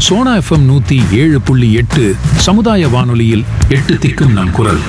Sona FM நூத்தி ஏழு புள்ளி எட்டு சமுதாய வானொலியில் எட்டு திக்கும் நம் குரல்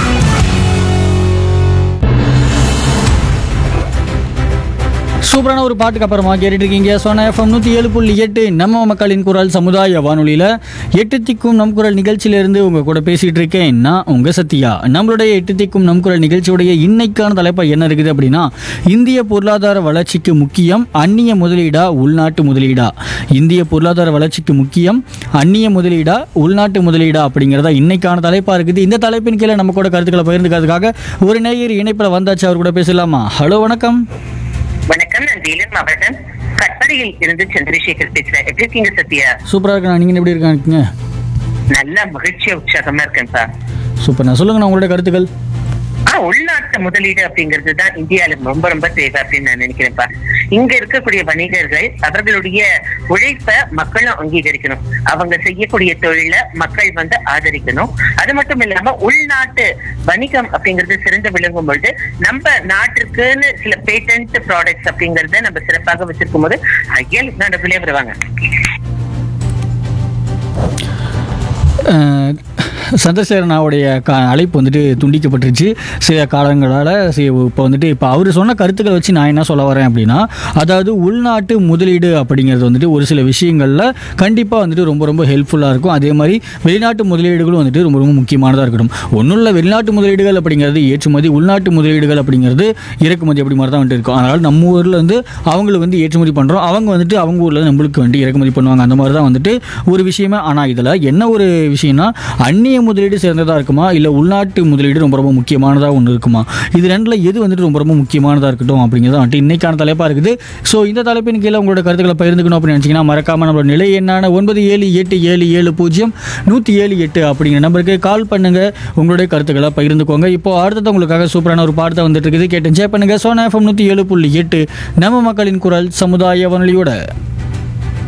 சூப்பரான ஒரு பாட்டுக்கு அப்புறமா கேட்டுட்டு இருக்கீங்க சோனா எஃப்எம் நூற்றி ஏழு புள்ளி எட்டு நம்ம மக்களின் குரல் சமுதாய வானொலியில் எட்டு திக்கும் நம் குரல் நிகழ்ச்சியிலிருந்து உங்கள் கூட பேசிகிட்டு இருக்கேன் நான் உங்கள் சத்யா நம்மளுடைய எட்டு திக்கும் நம் குரல் நிகழ்ச்சியுடைய இன்னைக்கான தலைப்பா என்ன இருக்குது அப்படின்னா இந்திய பொருளாதார வளர்ச்சிக்கு முக்கியம் அந்நிய முதலீடா உள்நாட்டு முதலீடா இந்திய பொருளாதார வளர்ச்சிக்கு முக்கியம் அந்நிய முதலீடா உள்நாட்டு முதலீடா அப்படிங்கிறதா இன்னைக்கான தலைப்பாக இருக்குது இந்த தலைப்பின் கீழே நம்ம கூட கருத்துக்களை பகிர்ந்துக்கிறதுக்காக ஒரு நேயர் இணைப்பில் வந்தாச்சு அவர் கூட பேசலாமா ஹலோ வணக்கம் வணக்கம் நான் வேலூர் மாவட்டம் கட்படியில் இருந்து சந்திரசேகர் பேசுறேன் எப்படி இருக்கீங்க சத்யா சூப்பராக இருக்கேன் நீங்கள் எப்படி இருக்காங்க நல்ல மகிழ்ச்சியா உற்சாகமா இருக்கேன்ப்பா சூப்பர் நான் சொல்லுங்க உங்களோட கருத்துக்கள் ஆ உள்நாட்டு முதலீடு அப்படிங்கிறது தான் இந்தியால ரொம்ப ரொம்ப தேவை அப்படின்னு நான் நினைக்கிறேன்ப்பா இங்க இருக்கக்கூடிய வணிகர்கள் அவர்களுடைய உழைப்ப மக்களும் அங்கீகரிக்கணும் அவங்க செய்யக்கூடிய தொழில மக்கள் வந்து ஆதரிக்கணும் அது மட்டும் இல்லாம உள்நாட்டு வணிகம் அப்படிங்கிறது சிறந்து விளங்கும் பொழுது நம்ம நாட்டிற்குன்னு சில பேட்டன்ட் ப்ராடக்ட்ஸ் அப்படிங்கறத நம்ம சிறப்பாக வச்சிருக்கும் போது ஐயல் நடுவிலே வருவாங்க அஹ், சந்திரசேகரனாவுடைய க அழைப்பு வந்துட்டு துண்டிக்கப்பட்டுருச்சு சில காலங்களால் இப்போ வந்துட்டு இப்போ அவர் சொன்ன கருத்துக்களை வச்சு நான் என்ன சொல்ல வரேன் அப்படின்னா அதாவது உள்நாட்டு முதலீடு அப்படிங்கிறது வந்துட்டு ஒரு சில விஷயங்களில் கண்டிப்பாக வந்துட்டு ரொம்ப ரொம்ப ஹெல்ப்ஃபுல்லாக இருக்கும் அதே மாதிரி வெளிநாட்டு முதலீடுகளும் வந்துட்டு ரொம்ப ரொம்ப முக்கியமானதாக இருக்கட்டும் ஒன்றும் இல்லை வெளிநாட்டு முதலீடுகள் அப்படிங்கிறது ஏற்றுமதி உள்நாட்டு முதலீடுகள் அப்படிங்கிறது இறக்குமதி அப்படி மாதிரி தான் வந்துட்டு இருக்கும் அதனால் நம்ம ஊரில் வந்து அவங்களுக்கு வந்து ஏற்றுமதி பண்ணுறோம் அவங்க வந்துட்டு அவங்க ஊரில் நம்மளுக்கு வந்து இறக்குமதி பண்ணுவாங்க அந்த மாதிரி தான் வந்துட்டு ஒரு விஷயமே ஆனால் இதில் என்ன ஒரு விஷயம்னா அந்நிய முதலீடு சிறந்ததாக இருக்குமா இல்லை உள்நாட்டு முதலீடு ரொம்ப ரொம்ப முக்கியமானதாக ஒன்று இருக்குமா இது ரெண்டில் எது வந்துட்டு ரொம்ப ரொம்ப முக்கியமானதாக இருக்கட்டும் அப்படிங்கிறது வந்துட்டு இன்னைக்கான தலைப்பாக இருக்குது ஸோ இந்த தலைப்பின் கீழே உங்களோட கருத்துக்களை பகிர்ந்துக்கணும் அப்படின்னு நினச்சிங்கன்னா மறக்காமல் நம்மளோட நிலை என்னான ஒன்பது ஏழு எட்டு ஏழு ஏழு பூஜ்ஜியம் நூற்றி ஏழு எட்டு அப்படிங்கிற நம்பருக்கு கால் பண்ணுங்க உங்களுடைய கருத்துக்களை பகிர்ந்துக்கோங்க இப்போ அடுத்தது உங்களுக்காக சூப்பரான ஒரு பாடத்தை வந்துட்டு இருக்குது கேட்டு என்ஜாய் பண்ணுங்க சோனா எஃப்எம் நூற்றி ஏழு புள்ளி எட்டு நம்ம மக்களின் குரல் சமுதாய வானொலியோட